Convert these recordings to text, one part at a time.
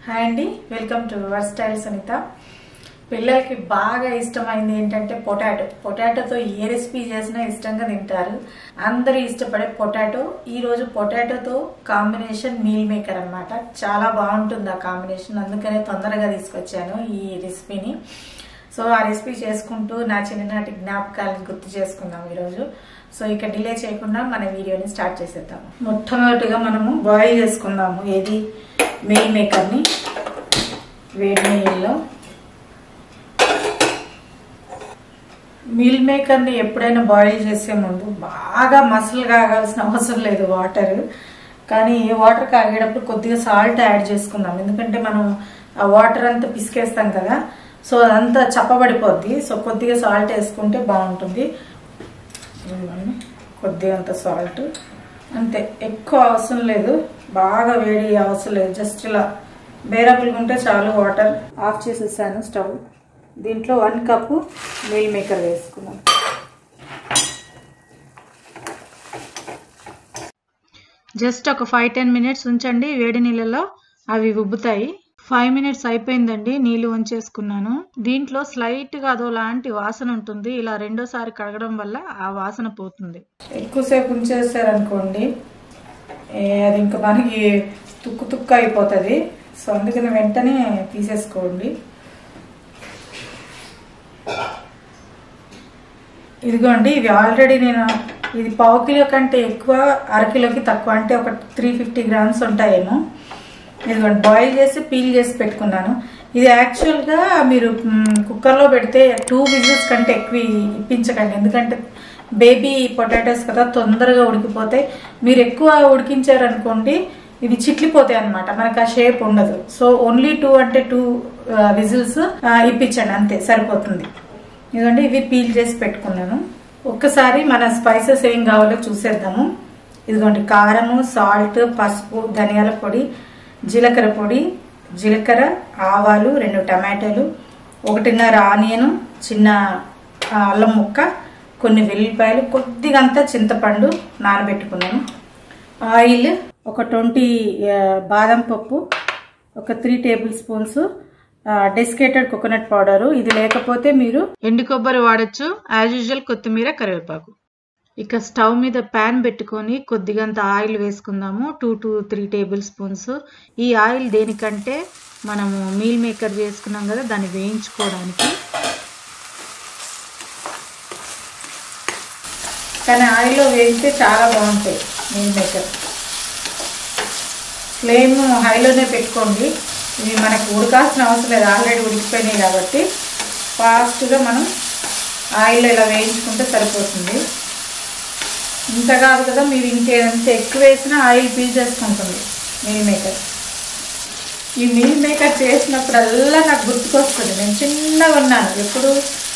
Hi అండి welcome to వర్స్ style Sunitha పిల్లలకి బాగా ఇష్టమైంది ఏంటంటే పొటాటో పొటాటోతో ఏ రెసిపీ చేసినా ఇష్టంగా తింటారు అందరూ ఇష్టపడే పొటాటో ఈ రోజు పొటాటోతో కాంబినేషన్ మీల్ మేకర్ అన్నమాట చాలా బాగుంటుంది ఆ కాంబినేషన్ అందుకనే తొందరగా తీసుకొచ్చాను ఈ రెసిపీని సో ఆ రెసిపీ చేసుకుంటూ నా చిన్ననాటి జ్ఞాపకాలను గుర్తు చేసుకుందాం ఈరోజు సో ఇక డిలే చేయకుండా మన వీడియోని స్టార్ట్ చేసేద్దాము మొట్టమొదటిగా మనము బాయిల్ చేసుకుందాము ఏది మీల్ మేకర్ని వేడి నీళ్ళలో మీల్ మేకర్ని ఎప్పుడైనా బాయిల్ చేసే ముందు బాగా మసలు కాగాల్సిన అవసరం లేదు వాటర్ కానీ వాటర్ కాగేటప్పుడు కొద్దిగా సాల్ట్ యాడ్ చేసుకుందాం ఎందుకంటే మనం ఆ వాటర్ అంతా పిసికేస్తాం కదా సో అదంతా చప్పబడిపోద్ది సో కొద్దిగా సాల్ట్ వేసుకుంటే బాగుంటుంది ఇదిగోండి, కొద్దిగా అంత సాల్ట్ అంతే ఎక్కువ అవసరం లేదు బాగా వేడి అవసరం లేదు జస్ట్ ఇలా బేరపులుగా ఉంటే చాలు వాటర్ ఆఫ్ చేసేసాను స్టవ్ దీంట్లో వన్ కప్పు మీల్ మేకర్ వేసుకున్నాం జస్ట్ ఒక ఫైవ్ టెన్ మినిట్స్ ఉంచండి వేడి నీళ్ళలో అవి ఉబ్బుతాయి ఫైవ్ మినిట్స్ అయిపోయిందండి నీళ్లు వంచేసుకున్నాను దీంట్లో స్లైట్ గా అదో లాంటి వాసన ఉంటుంది ఇలా రెండోసారి కడగడం వల్ల ఆ వాసన పోతుంది ఎక్కువసేపు ఉంచేసారనుకోండి ఏ, అది ఇంకా మనకి తుక్కు తుక్కు అయిపోతుంది సో అందుకని వెంటనే తీసేసుకోండి ఇదిగోండి ఇవి ఆల్రెడీ నేను ఇది పావు కిలో కంటే ఎక్కువ అరకిలోకి తక్కువ అంటే ఒక త్రీ ఫిఫ్టీ గ్రామ్స్ ఉంటాయేమో ఇదిగోండి బాయిల్ చేసి పీల్ చేసి పెట్టుకున్నాను ఇది యాక్చువల్గా మీరు మ్, కుక్కర్లో పెడితే టూ విజిల్స్ కంటే ఎక్కువ ఇప్పించకండి ఎందుకంటే బేబీ పొటాటోస్ కదా తొందరగా ఉడికిపోతాయి మీరు ఎక్కువ ఉడికించారనుకోండి ఇవి చిట్లిపోతాయి అనమాట మనకు ఆ షేప్ ఉండదు సో ఓన్లీ టూ అంటే టూ విజిల్స్ ఇప్పించండి అంతే సరిపోతుంది ఇదిగోండి ఇవి పీల్ చేసి పెట్టుకున్నాను ఒక్కసారి మన స్పైసెస్ ఏం కావాలో చూసేద్దాము ఇదిగోండి కారము సాల్ట్ పసుపు ధనియాల పొడి జీలకర్ర పొడి జీలకర్ర ఆవాలు రెండు టమాటాలు ఒకటిన్నర ఆనియన్ చిన్న ఆ, అల్లం ముక్క కొన్ని వెల్లిపాయలు కొద్దిగా అంతా చింతపండు నానబెట్టుకున్నాను ఆయిల్ ఒక ట్వంటీ బాదం పప్పు ఒక three table spoons desiccated coconut powder ఇది లేకపోతే మీరు ఎండు కొబ్బరి వాడచ్చు యాజ్ యూజువల్ కొత్తిమీర కరివేపాకు ఇక స్టవ్ మీద ప్యాన్ పెట్టుకొని కొద్దిగంత ఆయిల్ వేసుకుందాము two to three table spoons ఈ ఆయిల్ దేనికంటే మనము మీల్ మేకర్ వేసుకున్నాం కదా దాన్ని వేయించుకోవడానికి కానీ ఆయిల్లో వేయిస్తే చాలా బాగుంటాయి మీల్ మేకర్ ఫ్లేమ్ హైలోనే పెట్టుకోండి ఇవి మనకు ఉడకాల్సిన అవసరం లేదు ఆల్రెడీ ఉడికిపోయినాయి కాబట్టి ఫాస్ట్గా మనం ఆయిల్లో ఇలా వేయించుకుంటే సరిపోతుంది ఇంత కాదు కదా మీరు ఇంకేంత ఎక్కువ వేసినా ఆయిల్ పీల్చేసుకుంటుంది మీల్ మేకర్ ఈ మీల్ మేకర్ చేసినప్పుడల్లా నాకు గుర్తుకొస్తుంది నేను చిన్నగా ఉన్నాను ఎప్పుడు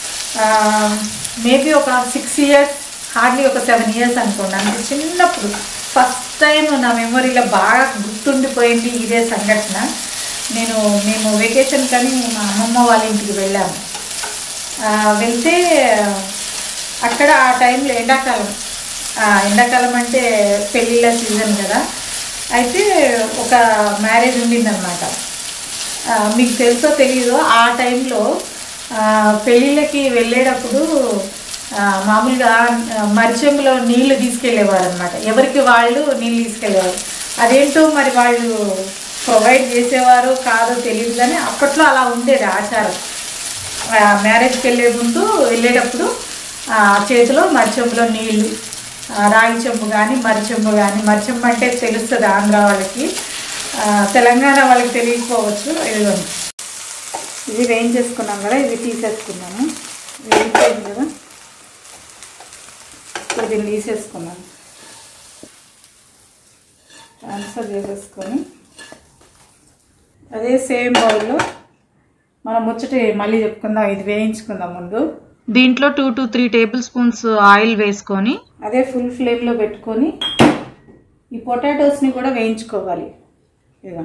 మేబీ ఒక సిక్స్ ఇయర్స్ హార్డ్లీ ఒక సెవెన్ ఇయర్స్ అనుకోండి అంత చిన్నప్పుడు ఫస్ట్ టైం నా మెమొరీలో బాగా గుర్తుండిపోయింది ఇదే సంఘటన నేను మేము వెకేషన్ కానీ మా అమ్మమ్మ వాళ్ళ ఇంటికి వెళ్ళాము ఆ, వెళ్తే అక్కడ ఆ టైంలో ఎండాకాలం ఆ, ఎండాకాలం అంటే పెళ్ళిళ్ళ సీజన్ కదా అయితే ఒక మ్యారేజ్ ఉండిందనమాట ఆ, మీకు తెలుసో తెలీదో ఆ టైంలో ఆ, పెళ్ళిళ్ళకి వెళ్ళేటప్పుడు ఆ, మామూలుగా ఆ, మరిచెంబులో నీళ్లు తీసుకెళ్ళేవారు అనమాట ఎవరికి వాళ్ళు నీళ్ళు తీసుకెళ్ళేవారు అదేంటో మరి వాళ్ళు ప్రొవైడ్ చేసేవారు కాదో తెలియదు కానీ అప్పట్లో అలా ఉండేది ఆచారం ఆ, మ్యారేజ్కి వెళ్ళే ముందు వెళ్ళేటప్పుడు ఆ, చేతిలో మరిచెంబులో నీళ్లు ఆ, రాగి చెంబు కానీ మరిచెంబు కానీ మరిచెంబు అంటే తెలుస్తుంది ఆంధ్ర వాళ్ళకి ఆ, తెలంగాణ వాళ్ళకి తెలియకపోవచ్చు ఇదిగోండి ఇది వేయించేసుకున్నాం కదా ఇది తీసేసుకున్నాను వేయించేది కదా ఇప్పుడు దీన్ని తీసేసుకున్నాను ట్రాన్స్ఫర్ చేసేసుకొని అదే సేమ్ బౌల్లో మనం ముచ్చటి మళ్ళీ చెప్పుకుందాం ఇది వేయించుకుందాం ముందు దీంట్లో two to three table spoons oil వేసుకొని అదే ఫుల్ ఫ్లేమ్లో పెట్టుకొని ఈ పొటాటోస్ని కూడా వేయించుకోవాలి ఇదిగో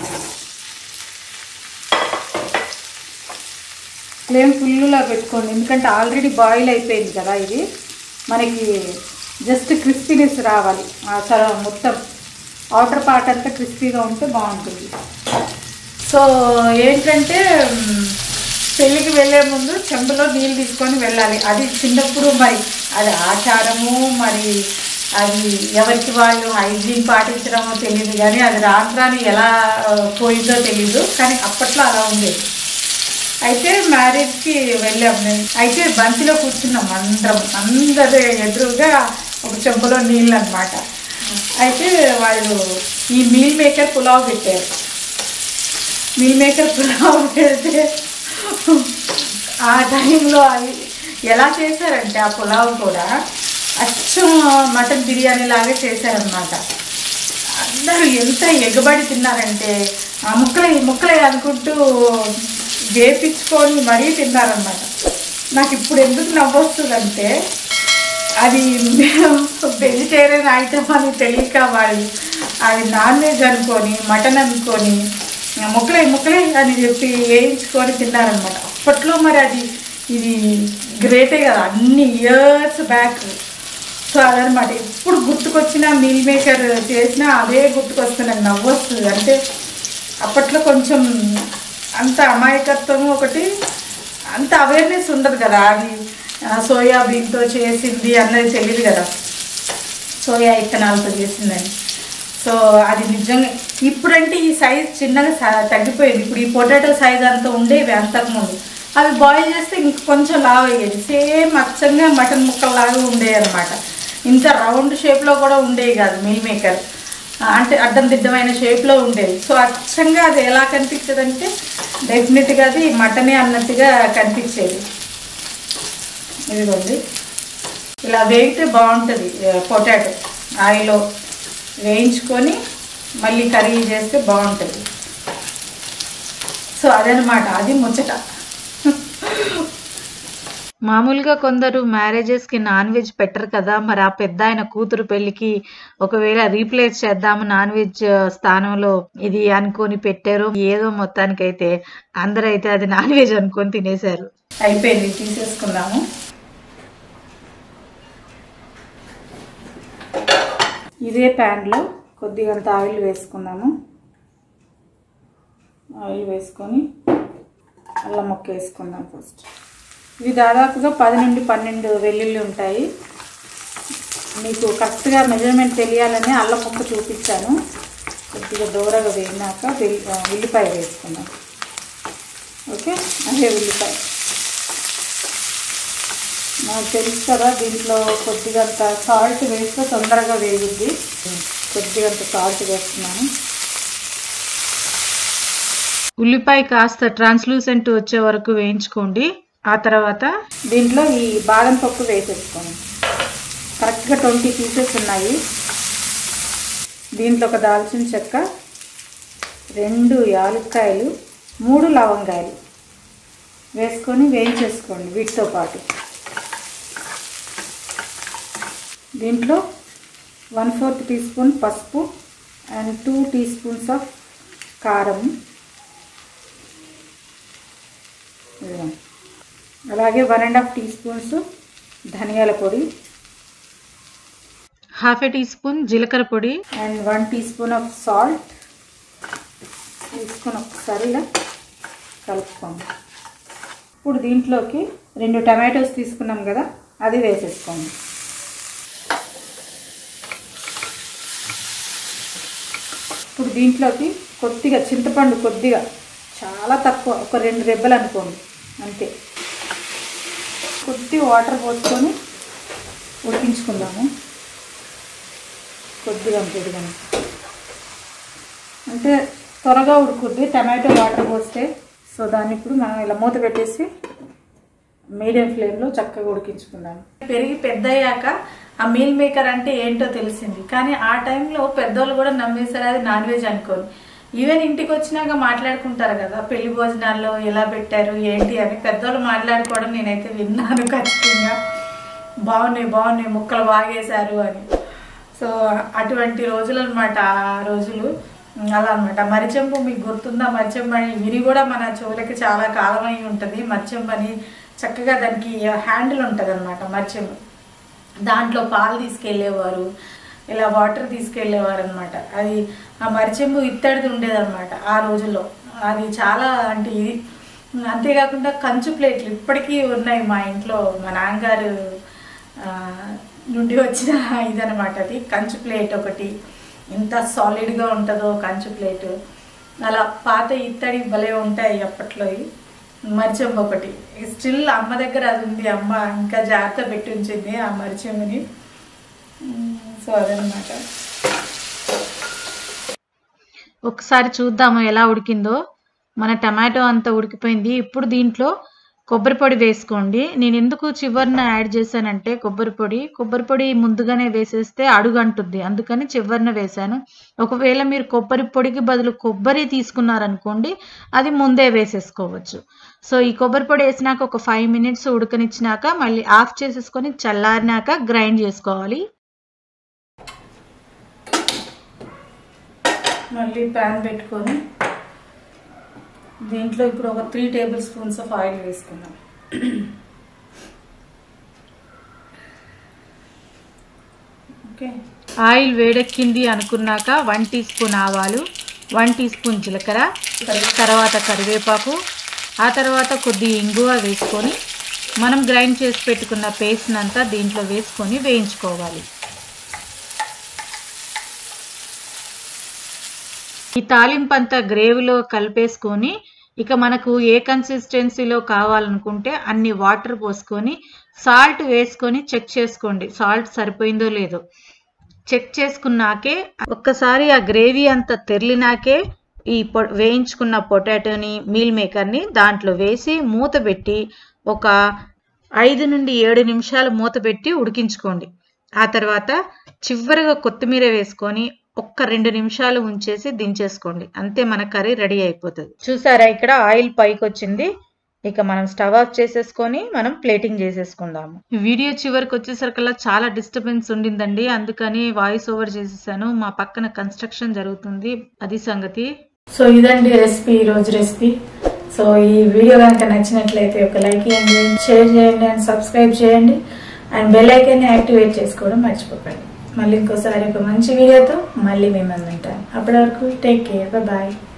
ఫ్లేమ్ ఫుల్లా పెట్టుకోండి ఎందుకంటే ఆల్రెడీ బాయిల్ అయిపోయింది కదా ఇది మనకి జస్ట్ క్రిస్పీనెస్ రావాలి ఆ తర్వాత మొత్తం అవుటర్ పార్ట్ అంతా క్రిస్పీగా ఉంటే బాగుంటుంది సో ఏంటంటే మ్, పెళ్ళికి వెళ్ళే ముందు చెంబులో నీళ్ళు తీసుకొని వెళ్ళాలి అది చిన్నప్పుడు మరి అది ఆచారము మరి అది ఎవరికి వాళ్ళు హైజీన్ పాటించడమో తెలియదు కానీ అది రాను రాని ఎలా ఆ, పోయిందో తెలియదు కానీ అప్పట్లో అలా ఉండేది అయితే మ్యారేజ్కి వెళ్ళాం మేము అయితే బంతిలో కూర్చున్నాం అందరం అందరి ఎదురుగా ఒక చెంబులో నీళ్ళు అనమాట అయితే వాళ్ళు ఈ మీల్ మేకర్ పులావ్ పెట్టారు మీల్ మేకర్ పులావ్ పెడితే ఆ టైంలో అది ఎలా చేశారంటే ఆ పులావ్ కూడా అచ్చం మటన్ బిర్యానీ లాగే చేశారనమాట అందరూ ఎంత ఎగబడి తిన్నారంటే ఆ ముక్కలే ఈ ముక్కలే అనుకుంటూ వేపించుకొని మరీ తిన్నారనమాట నాకు ఇప్పుడు ఎందుకు నవ్వొస్తుందంటే అది వెజిటేరియన్ ఐటమ్ అని తెలియక వాళ్ళు అది నాన్ వెజ్ అనుకొని మటన్ అనుకొని ముక్కలే ముక్కలే అని చెప్పి వేయించుకొని తిన్నారనమాట అప్పట్లో మరి అది ఇది గ్రేటే కదా అన్ని ఇయర్స్ బ్యాక్ సో అదనమాట ఎప్పుడు గుర్తుకొచ్చినా మీల్ మేకర్ చేసినా అదే గుర్తుకొస్తుంది నవ్వు వస్తుంది అంటే అప్పట్లో కొంచెం అంత అమాయకత్వం ఒకటి అంత అవేర్నెస్ ఉండదు కదా అది ఆ, సోయాబీన్తో చేసింది అన్నది తెలియదు కదా సోయా ఇత్తనాలతో చేసిందని సో అది నిజంగా ఇప్పుడంటే ఈ సైజ్ చిన్నగా స- తగ్గిపోయింది ఇప్పుడు ఈ పొటాటో సైజ్ అంతా ఉండేవి అంతకుముందు అవి బాయిల్ చేస్తే ఇంక కొంచెం లావ్ అయ్యేది సేమ్ అచ్చంగా మటన్ ముక్కల్లాగా ఉండేవి అనమాట ఇంత రౌండ్ షేప్లో కూడా ఉండేవి కాదు మీల్ మేకర్ అంటే అడ్డం దిడ్డమైన షేప్లో ఉండేది సో అచ్చంగా అది ఎలా కనిపించేది అంటే డెఫినెట్గా అది మటనే అన్నట్టుగా కనిపించేది ఇదిగోండి ఇలా వేగితే బాగుంటుంది పొటాటో ఆయిల్లో వేయించుకొని మళ్ళీ కర్రీ చేస్తే బాగుంటుంది సో అదనమాట అది ముచ్చట మామూలుగా కొందరు మ్యారేజెస్కి నాన్ వెజ్ పెట్టరు కదా మరి ఆ పెద్ద ఆయన కూతురు పెళ్ళికి ఒకవేళ రీప్లేస్ చేద్దాము నాన్ వెజ్ స్థానంలో ఇది అనుకొని పెట్టారు ఏదో మొత్తానికైతే అందరూ అయితే అది నాన్ వెజ్ అనుకొని తినేశారు అయిపోయింది తీసేసుకుందాము ఇదే ప్యాన్లో కొద్దిగంత ఆయిల్ వేసుకుందాము ఆయిల్ వేసుకొని అల్లం ముక్క వేసుకుందాం ఫస్ట్ ఇవి దాదాపుగా పది నుండి పన్నెండు వెల్లుల్లి ఉంటాయి మీకు కరెక్ట్గా మెజర్మెంట్ తెలియాలని అల్లం ముక్క చూపించాను కొద్దిగా దూరగా వేగినాక వెల్లి ఉల్లిపాయ వేసుకుందాం ఓకే అదే ఉల్లిపాయ నాకు తెలుసు కదా దీంట్లో కొద్దిగంత సాల్ట్ వేస్తే తొందరగా వేగుద్ది కొద్దిగంత సాల్ట్ వేస్తున్నాను ఉల్లిపాయ కాస్త ట్రాన్స్లూసెంట్ వచ్చే వరకు వేయించుకోండి ఆ తర్వాత దీంట్లో ఈ బాదం పప్పు వేసేసుకోండి కరెక్ట్గా ట్వంటీ పీసెస్ ఉన్నాయి దీంట్లో ఒక దాల్చిన చెక్క రెండు యాలక్కాయలు మూడు లవంగాయలు వేసుకొని వేయించేసుకోండి వీటితో పాటు దీంట్లో వన్ ఫోర్త్ టీ స్పూన్ పసుపు and two tea spoons of కారం ఇదిగోండి. అలాగే one and half tea spoons ధనియాల పొడి హాఫ్ ఏ టీ స్పూన్ జీలకర్ర పొడి and one tea spoon of salt తీసుకొని ఒకసారి ఇలా కలుపుకోండి ఇప్పుడు దీంట్లోకి రెండు టమాటోస్ తీసుకున్నాం కదా అది వేసేసుకోండి ఇప్పుడు దీంట్లోకి కొద్దిగా చింతపండు కొద్దిగా చాలా తక్కువ ఒక రెండు రెబ్బలు అనుకోండి అంతే కొద్ది వాటర్ పోసుకొని ఉడికించుకుందాము కొద్దిగా కొద్దిగా అంటే త్వరగా ఉడుకుద్ది టమాటో వాటర్ పోస్తే సో దాన్ని ఇప్పుడు మనం ఇలా మూత పెట్టేసి మీడియం ఫ్లేమ్లో చక్కగా ఉడికించుకుందాం పెరిగి పెద్ద అయ్యాక ఆ మీల్ మేకర్ అంటే ఏంటో తెలిసింది కానీ ఆ టైంలో పెద్దోళ్ళు కూడా నమ్మేశారు అది నాన్ వెజ్ అనుకోని ఈవెన్ ఇంటికి వచ్చినాక మాట్లాడుకుంటారు కదా పెళ్లి భోజనాల్లో ఎలా పెట్టారు ఏంటి అని పెద్దోళ్ళు మాట్లాడుకోవడం నేనైతే విన్నాను ఖచ్చితంగా బాగున్నాయి బాగున్నాయి ముక్కలు బాగేశారు అని సో అటువంటి రోజులు అనమాట ఆ రోజులు అలా అనమాట మరిచెంపు మీకు గుర్తుందా మరిచెంపు అని విని కూడా మన చెవులకి చాలా కాలం అయి ఉంటుంది మరిచెంపు అని చక్కగా దానికి హ్యాండిల్ ఉంటుంది అనమాట మరిచెంపు దాంట్లో పాలు తీసుకెళ్ళేవారు ఇలా వాటర్ తీసుకెళ్ళేవారు అనమాట అది ఆ మరిచెంపు ఇత్తడిది ఉండేదన్నమాట ఆ రోజుల్లో అది చాలా అంటే ఇది అంతేకాకుండా కంచు ప్లేట్లు ఇప్పటికీ ఉన్నాయి మా ఇంట్లో మా నాన్నగారు ఆ, నుండి వచ్చిన ఇదనమాట అది కంచు ప్లేట్ ఒకటి ఎంత సాలిడ్గా ఉంటుందో కంచు ప్లేట్ అలా పాత ఇత్తడి భలే ఉంటాయి అప్పట్లో ఇవి. మరిచెంబు ఒకటి స్టిల్ అమ్మ దగ్గర అది ఉంది అమ్మ ఇంకా జాగ్రత్త పెట్టి ఉంచింది ఆ మరిచెంబుని సో అదనమాట ఒకసారి చూద్దాము ఎలా ఉడికిందో మన టమాటో అంతా ఉడికిపోయింది ఇప్పుడు దీంట్లో కొబ్బరి పొడి వేసుకోండి నేను ఎందుకు చివరిన యాడ్ చేశానంటే కొబ్బరి పొడి కొబ్బరి పొడి ముందుగానే వేసేస్తే అడుగంటుంది అందుకని చివరిన వేశాను ఒకవేళ మీరు కొబ్బరి పొడికి బదులు కొబ్బరి తీసుకున్నారనుకోండి అది ముందే వేసేసుకోవచ్చు సో ఈ కొబ్బరి పొడి వేసినాక ఒక ఫైవ్ మినిట్స్ ఉడకనిచ్చినాక మళ్ళీ ఆఫ్ చేసేసుకొని చల్లారినాక గ్రైండ్ చేసుకోవాలి మళ్ళీ ప్యాన్ పెట్టుకొని దీంట్లో ఇప్పుడు ఒక three table spoons of oil వేసుకుందాం ఓకే ఆయిల్ వేడెక్కింది అనుకున్నాక వన్ టీ స్పూన్ ఆవాలు వన్ టీ స్పూన్ జీలకర్ర తర్వాత కరివేపాకు ఆ తర్వాత కొద్ది ఇంగువ వేసుకొని మనం గ్రైండ్ చేసి పెట్టుకున్న పేస్ట్ అంతా దీంట్లో వేసుకొని వేయించుకోవాలి ఈ తాలింపు అంతా గ్రేవీలో కలిపేసుకొని ఇక మనకు ఏ కన్సిస్టెన్సీలో కావాలనుకుంటే అన్ని వాటర్ పోసుకొని సాల్ట్ వేసుకొని చెక్ చేసుకోండి సాల్ట్ సరిపోయిందో లేదో చెక్ చేసుకున్నాకే ఒక్కసారి ఆ గ్రేవీ అంతా తెరిలినాకే ఈ పొ వేయించుకున్న పొటాటోని మీల్ మేకర్ని దాంట్లో వేసి మూత పెట్టి ఒక ఐదు నుండి ఏడు నిమిషాలు మూత పెట్టి ఉడికించుకోండి ఆ తర్వాత చివరిగా కొత్తిమీర వేసుకొని ఒక్క రెండు నిమిషాలు ఉంచేసి దించేసుకోండి అంతే మన కర్రీ రెడీ అయిపోతుంది చూసారా ఇక్కడ ఆయిల్ పైకి వచ్చింది ఇక మనం స్టవ్ ఆఫ్ చేసేసుకొని మనం ప్లేటింగ్ చేసేసుకుందాము ఈ వీడియో చివరికి వచ్చేసరికల్లా చాలా డిస్టర్బెన్స్ ఉండిందండి అందుకని వాయిస్ ఓవర్ చేసేసాను మా పక్కన కన్స్ట్రక్షన్ జరుగుతుంది అది సంగతి సో ఇదండి రెసిపీ ఈ రోజు రెసిపీ సో ఈ వీడియో కనుక నచ్చినట్లయితే ఒక లైక్ ఇవ్వండి షేర్ చేయండి అండ్ సబ్స్క్రైబ్ చేయండి అండ్ బెల్ ఐకాన్ని యాక్టివేట్ చేసుకోవడం మర్చిపోకండి మళ్ళీ ఇంకోసారి ఒక మంచి వీడియోతో మళ్ళీ మేము ఉంటాను అప్పటి వరకు టేక్ కేర్ బాయ్